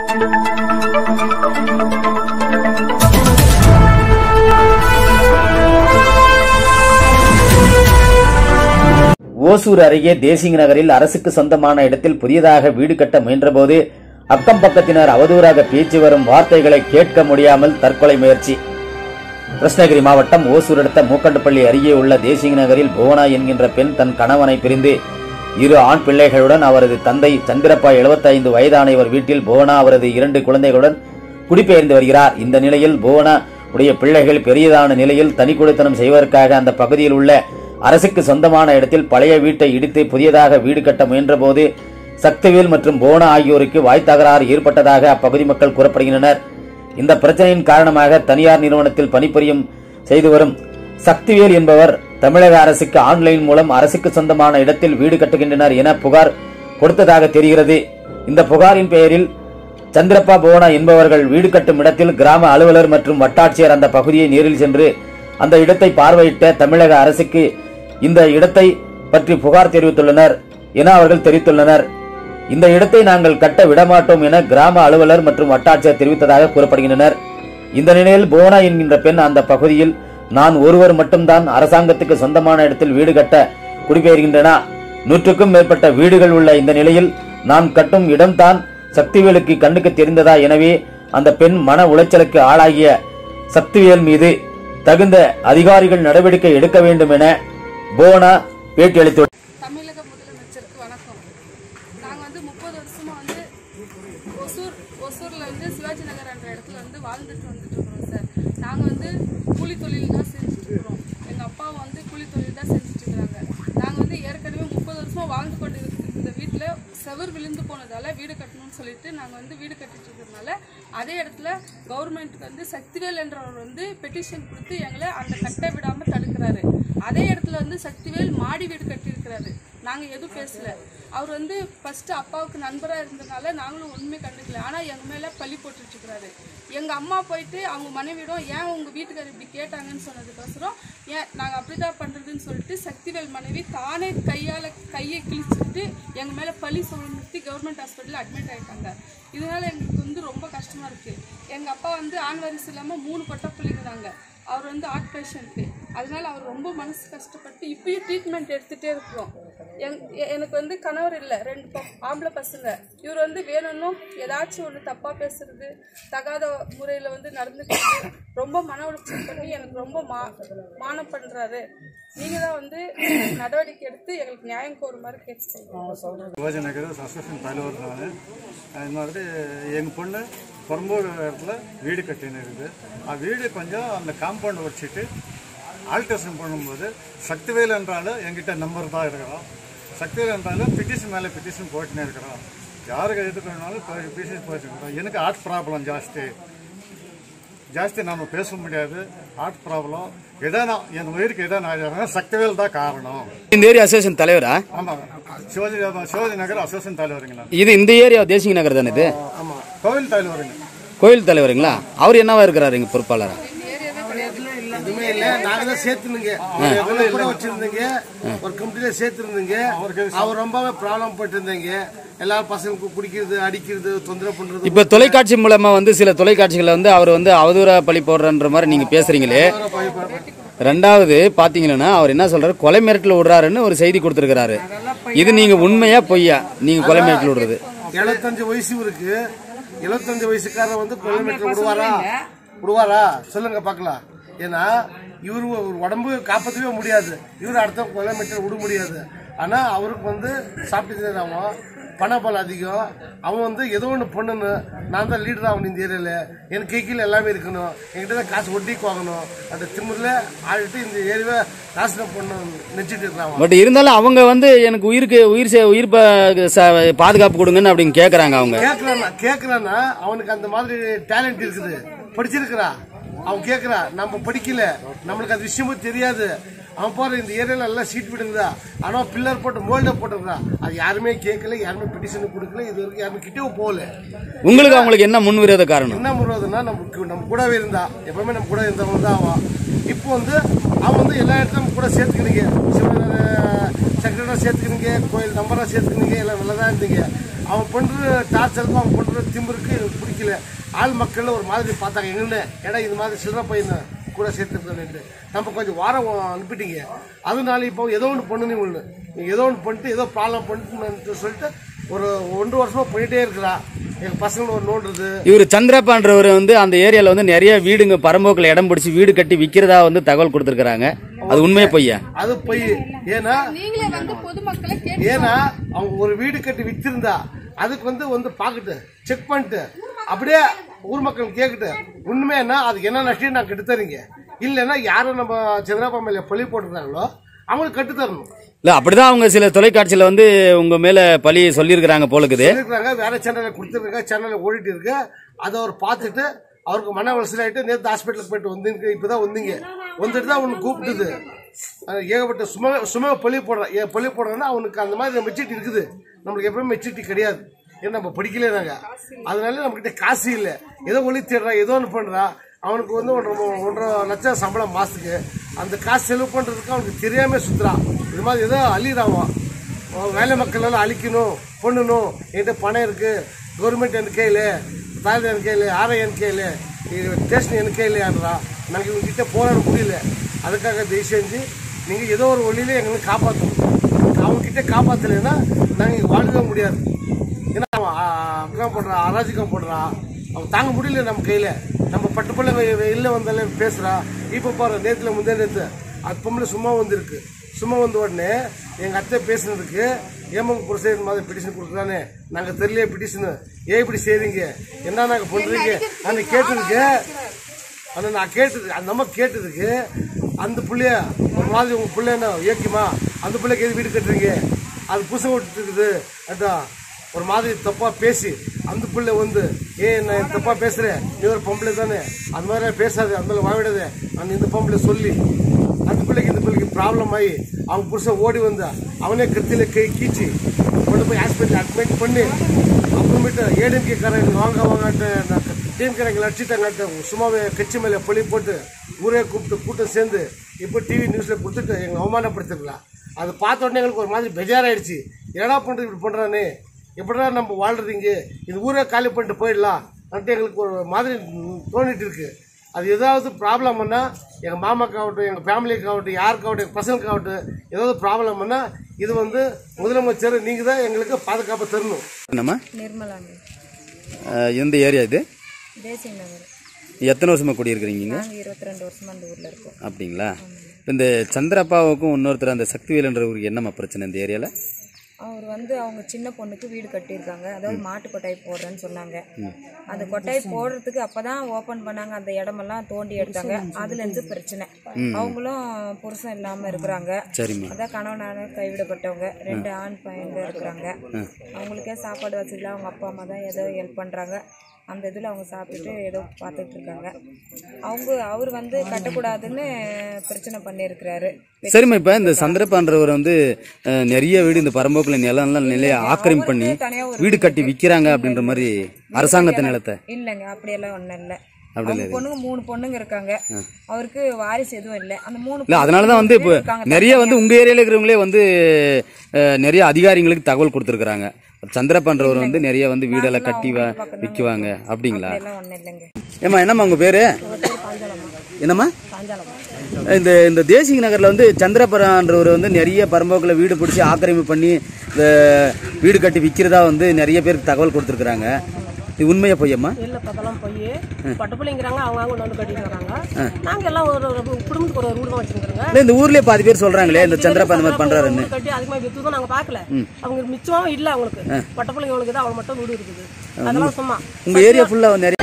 ஓசூர் அருகே தேசிங் நகரில் அரசுக்கு சொந்தமான இடத்தில் புதியதாக வீடு கட்ட முயன்றபோது அக்கம் பக்கத்தினர் அவதூறாக பேச்சு வரும் வார்த்தைகளை கேட்க முடியாமல் தற்கொலை முயற்சி கிருஷ்ணகிரி மாவட்டம் ஓசூர் அடுத்த மூக்கண்டுப்பள்ளி அருகே உள்ள தேசிங் நகரில் புவனா என்கின்ற பெண் தன் கணவனை பிரிந்து இரு ஆண் பிள்ளைகளுடன் அவரது தந்தை சந்திரப்பா 75 வயதான இவர் வீட்டில் புவனா அவரது இரண்டு குழந்தைகளுடன் குடிபெயர்ந்து வருகிறார் இந்த நிலையில் புவனா உடைய பிள்ளைகள் பெரியதான நிலையில் தனி குடித்தனம் செய்வதற்காக அந்த பகுதியில் உள்ள அரசுக்கு சொந்தமான இடத்தில் பழைய வீட்டை இடித்து புதியதாக வீடு கட்ட முயன்றபோது சக்திவேல் மற்றும் புவனா ஆகியோருக்கு வாய் தகராறு ஏற்பட்டதாக அப்பகுதி மக்கள் கூறப்படுகின்றனர் இந்த பிரச்சனையின் காரணமாக தனியார் நிறுவனத்தில் பணிபுரியும் செய்து வரும் சக்திவேல் என்பவர் தமிழக அரசுக்கு ஆன்லைன் மூலம் அரசுக்கு சொந்தமான இடத்தில் வீடு கட்டுகின்றனர் என புகார் கொடுத்ததாக தெரிகிறது இந்த புகாரின் பெயரில் சந்திரப்பா புவனா என்பவர்கள் வீடு கட்டும் இடத்தில் கிராம அலுவலர் மற்றும் வட்டாட்சியர் அந்த பகுதியை நேரில் சென்று அந்த இடத்தை பார்வையிட்ட தமிழக அரசுக்கு இந்த இடத்தை பற்றி புகார் தெரிவித்துள்ளனர் என அவர்கள் தெரிவித்துள்ளனர் இந்த இடத்தை நாங்கள் கட்ட விடமாட்டோம் என கிராம அலுவலர் மற்றும் வட்டாட்சியர் தெரிவித்ததாக கூறப்படுகின்றனர் இந்த நிலையில் புவனா என்கின்ற பெண் அந்த பகுதியில் நான் ஒருவர் மட்டும்தான் அரசாங்கத்துக்கு சொந்தமான இடத்தில் வீடு கட்ட குடிபெயர்கின்றன நூற்றுக்கும் மேற்பட்ட வீடுகள் உள்ள இந்த நிலையில் நான் கட்டும் இடம்தான் சக்திவேலுக்கு கண்ணுக்கு தெரிந்ததா எனவே அந்த பெண் மன உளைச்சலுக்கு ஆளாகிய சக்திவேல் மீது தகுந்த அதிகாரிகள் நடவடிக்கை எடுக்க வேண்டும் என புவனா பேட்டியளித்துள்ளார் தமிழக முதலமைச்சருக்கு வணக்கம் நாங்கள் வந்து முப்பது வருஷமா வந்து ஒசூர் ஒசூரில் வந்து சிவாஜி நகர் என்ற இடத்துல வந்து வாழ்ந்துட்டு வந்துட்டு இருக்கிறோம் சார் நாங்கள் வந்து கூலி தொழில் தான் செஞ்சுட்டு இருக்கிறோம் எங்கள் அப்பா வந்து கூலி தொழில் தான் செஞ்சுட்டு இருக்கிறாங்க நாங்கள் வந்து ஏற்கனவே முப்பது வருஷமா வாழ்ந்து கொண்டு இருக்க இந்த வீட்டில் செவர் விழுந்து போனதால வீடு கட்டணும்னு சொல்லிட்டு நாங்கள் வந்து வீடு கட்டிட்டு இருக்கிறதுனால அதே இடத்துல கவர்மெண்ட்டுக்கு வந்து சக்திவேல் என்றவர் வந்து பெட்டிஷன் கொடுத்து எங்களை அந்த கட்ட விடாமல் தடுக்கிறாரு அதே இடத்துல வந்து சக்திவேல் மாடி வீடு கட்டியிருக்கிறாரு நாங்கள் எதுவும் பேசல அவர் வந்து ஃபர்ஸ்ட் அப்பாவுக்கு நண்பராக இருந்தனால நாங்களும் ஒன்றுமே கண்டுக்கல ஆனால் எங்கள் மேலே பழி போட்டுட்டு இருக்கிறாரு எங்கள் அம்மா போயிட்டு அவங்க மனைவியிடம் ஏன் உங்கள் வீட்டுக்காரர் இப்படி கேட்டாங்கன்னு சொன்னதுக்கோசரம் ஏன் நாங்கள் அப்படி தான் பண்ணுறதுன்னு சொல்லிட்டு சக்திவேல் மனைவி தானே கையால் கையை கிழிச்சிட்டு எங்கள் மேலே பழி சுமத்தி கவர்மெண்ட் ஹாஸ்பிட்டலில் அட்மிட் ஆகிட்டாங்க இதனால எங்களுக்கு வந்து ரொம்ப கஷ்டமாக இருக்குது எங்கள் அப்பா வந்து ஆண் வாரிசு இல்லாமல் மூணு பட்ட பிள்ளைங்கிறாங்க அவர் வந்து ஹார்ட் பேஷண்ட்டு அதனால அவர் ரொம்ப மனசு கஷ்டப்பட்டு இப்பயும் ட்ரீட்மெண்ட் எடுத்துகிட்டே இருக்கிறோம் எங் எ- எனக்கு வந்து கணவர் இல்லை ரெண்டு ப- ஆம்பளை பசங்க இவர் வந்து வேணும்னும் ஏதாச்சும் ஒன்று தப்பாக பேசுறது தகாத முறையில் வந்து நடந்துக்கிறது ரொம்ப மன உளைச்சல் பண்ணி எனக்கு ரொம்ப மா மானம் பண்ணுறாரு நீங்கள் தான் வந்து நடவடிக்கை எடுத்து எங்களுக்கு நியாயம் கோருமாறு கேட்டு யுவஜ நகர் அசோசியேஷன் தலைவர் நான் இந்த மாதிரி எங்கள் பொண்ணு பொறம்பூர் இடத்துல வீடு கட்டின்னு இருக்குது ஆ வீடு கொஞ்சம் அந்த காம்பவுண்ட் வச்சுட்டு ஆல்ட்ரேஷன் பண்ணும்போது சக்திவேல் என்றாலும் எங்கிட்ட நம்பர் தான் இருக்கிறோம் சக்திவேல் என்றாலும் பிட்டிஷன் மேலே பிட்டிஷன் போட்டுனே இருக்கிறோம் யாருக்கு எதுக்குனாலும் பிட்டிஷன் போயிட்டு இருக்கிறோம் எனக்கு ஹார்ட் ப்ராப்ளம் ஜாஸ்தி ಜಾಸ್ತಿ ನಾನು ಪೇಸ முடியாது ஹார்ட் ப்ராப்ளம் எதனா என் உயிருக்கு எதனா ஆகிடுறாங்க சக்திவேல் தான் காரணம் இந்த ஏரியா அசோசியேஷன் தலைவரா ஆமாம் சிவாஜி சிவாஜி நகர் அசோசியேஷன் தலைவருங்களா இது இந்த ஏரியா தேசிங் நகர் தானே இது கோவில் தலைவருங்க கோயில் தலைவருங்களா அவர் என்னவா இருக்கிறாரு இங்க பொறுப்பாளரா எதுவுமே இல்ல நாங்க தான் சேர்த்துனுங்க எவ்வளவு கூட வச்சிருந்தீங்க ஒரு கம்பெனில சேர்த்துருந்தீங்க அவர் ரொம்பவே ப்ராப்ளம் பட்டு இருந்தீங்க எல்லாரும் பசங்க குடிக்கிறது அடிக்கிறது தொந்தரவு பண்றது இப்ப தொலைக்காட்சி மூலமா வந்து சில தொலைக்காட்சிகளை வந்து அவர் வந்து அவதூறா பழி போடுறன்ற மாதிரி நீங்க பேசுறீங்களே ரெண்டாவது பாத்தீங்கன்னா அவர் என்ன சொல்றாரு கொலை மிரட்டல் விடுறாருன்னு ஒரு செய்தி கொடுத்திருக்கிறாரு இது நீங்க உண்மையா பொய்யா நீங்க கொலை மிரட்டல் விடுறது எழுபத்தஞ்சு வயசு இருக்கு எழுபத்தஞ்சு வயசுக்காரர் வந்து கிலோமீட்டர் விடுவாரா விடுவாரா சொல்லுங்க பார்க்கலாம் ஏன்னா இவரு ஒரு உடம்பு காப்பாற்றவே முடியாது இவர் அடுத்த கிலோமீட்டர் விட முடியாது ஆனா அவருக்கு வந்து சாப்பிட்டு அவன் பணபலம் அதிகம் அவன் வந்து ஏதோ ஒன்று பண்ணணும் நான் தான் லீடர் ஆகணும் இந்த ஏரியாவில் எனக்கு கை கீழே எல்லாமே இருக்கணும் என்கிட்ட தான் காசு ஒட்டிக்கு வாங்கணும் அந்த திமிரில் ஆடிட்டு இந்த ஏரியாவை நாசனம் பண்ணணும் நினச்சிட்டு இருக்கிறான் பட் இருந்தாலும் அவங்க வந்து எனக்கு உயிருக்கு உயிர் சே- உயிர் ப- ச- பாதுகாப்பு கொடுங்கன்னு அப்படின்னு கேக்குறாங்க அவங்க கேக்குறானா கேக்குறானா அவனுக்கு அந்த மாதிரி டேலண்ட் இருக்குது படிச்சிருக்கிறா அவன் கேக்குறா நம்ம படிக்கல நம்மளுக்கு அந்த விஷயமும் தெரியாது அவன் போற இந்த ஏரியால எல்லாம் சீட் விடுங்கதா ஆனா பில்லர் போட்டு மோல்ட போட்டுருக்கா அது யாருமே கேட்கல யாருமே பெட்டிஷன் கொடுக்கல இது வரைக்கும் யாருமே கிட்டவும் போகல உங்களுக்கு அவங்களுக்கு என்ன முன்விரோத காரணம் என்ன முருவதுன்னா நம்ம நம்ம கூடவே இருந்தா எப்பவுமே நம்ம கூட இருந்தவங்க தான் அவன் இப்போ வந்து அவன் வந்து எல்லா இடத்துலையும் கூட சேர்த்துக்கினீங்க செக்ரட்டரியாக சேர்த்துக்கினீங்க கோயில் நம்பராக சேர்த்துக்கினீங்க எல்லாம் நல்லா தான் இருந்தீங்க அவன் பண்ற டார்ச்சருக்கு அவன் பண்ற திமிருக்கு எனக்கு பிடிக்கல ஆள் மக்கள் ஒரு மாதிரி பார்த்தாங்க எங்கன்னு ஏடா இது மாதிரி சில்லற பையனை கூட சேர்த்துருக்கேன்ட்டு நம்ம கொஞ்சம் வாரம் அனுப்பிட்டீங்க அதனால இப்போ ஏதோ ஒன்று பண்ணணும் ஒன்று நீங்கள் ஏதோ ஒன்று பண்ணிட்டு ஏதோ ப்ராப்ளம் பண்ணிட்டு சொல்லிட்டு ஒரு ஒன்று வருஷமா பண்ணிட்டே இருக்கிறா எங்கள் பசங்களை ஒரு நோண்டுறது இவர் சந்திரப்பான்றவர் வந்து அந்த ஏரியால வந்து நிறைய வீடுங்க பரம்போக்கில் இடம் பிடிச்சி வீடு கட்டி விற்கிறதா வந்து தகவல் கொடுத்துருக்காங்க அது உண்மையே பொய்யா அது பொய் ஏன்னா நீங்களே வந்து பொதுமக்களை கேட்டு ஏன்னா அவங்க ஒரு வீடு கட்டி வித்திருந்தா அதுக்கு வந்து வந்து பார்க்கட்டு செக் பண்ணிட்டு அப்படியே ஊர் மக்கள் கேட்கட்டு உண்மைன்னா அதுக்கு என்ன நஷ்டம் நான் கட்டு தரீங்க இல்லைன்னா யாரும் நம்ம சந்திராபா மேல பழி போட்டுருந்தாங்களோ அவங்களுக்கு கட்டு தரணும் இல்ல அப்படிதான் அவங்க சில தொலைக்காட்சியில வந்து உங்க மேல பழி சொல்லியிருக்கிறாங்க போலுக்குது இருக்கிறாங்க வேற சேனல்ல கொடுத்துருக்காங்க சேனல்ல ஓடிட்டு இருக்கு அதை அவர் பார்த்துட்டு அவருக்கு மன உளைச்சல் ஆயிட்டு நேற்று ஹாஸ்பிட்டலுக்கு போயிட்டு வந்தீங்க இப்பதான் வந்தீங்க வந்துட்டு தான் அவனுக்கு கூப்பிட்டுது அஹ் ஏகப்பட்ட சும சும பள்ளி போடுறான் ஏன் பள்ளி போடுறேன்னா அவனுக்கு அந்த மாதிரி மெச்சூரிட்டி இருக்குது நம்மளுக்கு எப்பவுமே மெச்சூரிட்டி கிடையாது ஏன்னா நம்ம படிக்கல நாங்க அதனால நம்மகிட்ட காசு இல்லை ஏதோ ஒளி தேடுறான் ஏதோ ஒன்று பண்றான் அவனுக்கு வந்து ஒன்றரை ஒன்றரை லட்சம் சம்பளம் மாசத்துக்கு அந்த காசு செலவு பண்றதுக்கு அவனுக்கு தெரியாம சுத்துறான் இது மாதிரி ஏதோ அழிறான் அவன் வேலை மக்கள் எல்லாம் அழிக்கணும் பண்ணணும் என்கிட்ட பணம் இருக்கு கவர்மெண்ட் என் கையில் தாய் என் கையில் ஆர்ஐ என் கையில் ஸ்டேஷன் என் கையிலையான்றா நாங்கள் இவங்ககிட்ட போராட முடியல அதுக்காக தயவு செஞ்சு நீங்கள் ஏதோ ஒரு வழியில எங்களை காப்பாற்றணும் அவங்ககிட்ட காப்பாற்றலைன்னா நாங்கள் இங்கே வாழவே முடியாது ஏன்னா அவன் அக்கம் போடுறான் அராஜகம் போடுறான் அவன் தாங்க முடியல நம்ம கையில் நம்ம பட்டு பிள்ளை வெளில வந்தாலே பேசுகிறா இப்போ பாரு நேற்றுல முந்தே நேற்று அது பொம்பளை சும்மா வந்திருக்கு சும்மா வந்த உடனே எங்க அத்தை பேசுனதுக்கு ஏமங்க புரசேன் மாதிரி பிடிஷன் கொடுக்குறானே நாங்க தெரியலையே பிடிஷன் ஏன் இப்படி செய்றீங்க என்ன நாங்க பண்றீங்க அந்த கேட்டதுக்கு அந்த நான் கேட்டது அந்த அம்மா கேட்டதுக்கு அந்த புள்ளைய ஒரு மாதிரி உங்க பிள்ளை என்ன ஏக்கிமா அந்த பிள்ளைக்கு எது வீடு கட்டுறீங்க அது புதுசு விட்டு இருக்குது அதான் ஒரு மாதிரி தப்பா பேசி அந்த பிள்ளை வந்து ஏ நான் தப்பா பேசுறேன் நீ ஒரு பொம்பளை தானே அந்த மாதிரி பேசாது அந்த மாதிரி வாவிடாத நான் இந்த பொம்பளை சொல்லி அந்த பிள்ளைக்கு இந்த பிள்ளைக்கு ப்ராப்ளம் ஆகி அவங்க புருஷன் ஓடி வந்தா அவனே கத்தியில கை கீச்சி கொண்டு போய் ஹாஸ்பிட்டல் அட்மிட் பண்ணி அப்புறமேட்டு ஏடிஎம்கே காரங்க வாங்க வாங்கட்டு டிஎம்கேரங்களை அடிச்சுட்டாங்கட்டு சும்மாவே கட்சி மேலே பழி போட்டு ஊரே கூப்பிட்டு கூட்டம் சேர்ந்து இப்போ டிவி நியூஸ்ல கொடுத்துட்டு எங்களை அவமானப்படுத்திருக்கலாம் அதை பார்த்த உடனே எங்களுக்கு ஒரு மாதிரி பெஜாராயிடுச்சு என்னடா பண்றது இப்படி பண்றானே எப்படிடா நம்ம வாழ்றீங்க இது ஊரே காலி பண்ணிட்டு போயிடலாம் அப்படின்ட்டு எங்களுக்கு ஒரு மாதிரி தோணிட்டு இருக்கு அது ஏதாவது ப்ராப்ளம் பண்ணால் எங்கள் மாமாக்காகட்டும் எங்கள் ஃபேமிலிக்காகட்டும் யாருக்காகட்டும் எங்கள் பசங்களுக்காகட்டும் ஏதாவது ப்ராப்ளம் பண்ணால் இது வந்து முதலமைச்சர் நீங்கள் தான் எங்களுக்கு பாதுகாப்பு தரணும் என்னம்மா நிர்மலாங்க அஹ், எந்த ஏரியா இது தேசிய நகர் எத்தனை வருஷமா குடியிருக்கிறீங்க நாங்கள் இருபத்தி ரெண்டு வருஷமா அந்த ஊரில் இருக்கோம் அப்படிங்களா இப்ப இந்த சந்திரப்பாவுக்கும் இன்னொருத்தர் அந்த சக்திவேலன்றவருக்கு என்னம்மா பிரச்சனை இந்த ஏரியால அவர் வந்து அவங்க சின்ன பொண்ணுக்கு வீடு கட்டியிருக்காங்க அதாவது மாட்டு கொட்டாய் போடுறேன்னு சொன்னாங்க அந்த கொட்டாய் போடுறதுக்கு அப்பதான் ஓபன் பண்ணாங்க அந்த இடமெல்லாம் தோண்டி எடுத்தாங்க அதுல இருந்து பிரச்சனை அவங்களும் புருஷன் இல்லாம இருக்கிறாங்க சரிம்மா அதான் கணவனான கைவிடப்பட்டவங்க ரெண்டு ஆண் பையங்க இருக்கிறாங்க அவங்களுக்கே சாப்பாடு வசதியில் அவங்க அப்பா அம்மா தான் ஏதோ ஹெல்ப் பண்றாங்க அந்த இதில் அவங்க சாப்பிட்டுட்டு ஏதோ பார்த்துட்டு இருக்காங்க அவங்க அவர் வந்து கட்டக்கூடாதுன்னு பிரச்சனை பண்ணியிருக்கிறாரு சரிம்மா இப்ப இந்த சந்திரப்பான்றவர் வந்து அஹ், நிறைய வீடு இந்த பரம்போக்குல நிலம் நிலைய ஆக்கிரமிப்பு பண்ணி தனியா ஒரு வீடு கட்டி விக்கிறாங்க அப்படின்ற மாதிரி அரசாங்கத்து நிலத்தை இல்லைங்க அப்படியெல்லாம் ஒன்றும் இல்லை அப்படி அவங்க பொண்ணுங்க மூணு பொண்ணுங்க இருக்காங்க அவருக்கு வாரிசு எதுவும் இல்லை அந்த மூணு இல்ல அதனாலதான் வந்து இப்போ இருக்காங்க. நிறைய வந்து உங்க ஏரியால இருக்கிறவங்களே வந்து அஹ், நிறைய அதிகாரிங்களுக்கு தகவல் கொடுத்துருக்காங்க சந்திரப்பான்றவர் வந்து நிறைய வந்து வீடெல்லாம் கட்டி வ- விக்குவாங்க அப்படிங்களா எல்லாம் ஒன்றும் இல்லைங்க ஏம்மா என்னம்மா உங்க பேரு என்னம்மா இந்த இந்த தேசிக நகர்ல வந்து சந்திரபுரன்றவர் வந்து நிறைய பரம்போக்கில் வீடு பிடிச்சி ஆக்கிரமிப்பு பண்ணி இந்த வீடு கட்டி விற்கிறதா வந்து நிறைய பேருக்கு தகவல் கொடுத்துருக்குறாங்க இது உண்மையா பொய்யம்மா இல்ல அதெல்லாம் போய் பட்டு பிள்ளைங்கிறாங்க அவங்க அவங்க வந்து கட்டிட்டு வராங்க நாங்க எல்லாம் ஒரு ஒரு குடும்பத்துக்கு ஒரு ஒரு வீடு தான் வச்சிருக்கிறோங்க இல்ல இந்த ஊர்லயே பாதி பேர் சொல்றாங்களே இந்த சந்திரப்பா இந்த மாதிரி பண்றாருன்னு வீடு கட்டி அதிகமா வித்துதான் நாங்க பாக்கல அவங்க மிச்சம் இல்ல அவங்களுக்கு பட்ட பிள்ளைங்களுக்கு தான் அவங்க மட்டும் வீடு இருக்குது அதெல்லாம் சும்மா உங்க ஏரியா ஃபுல்லா நிறைய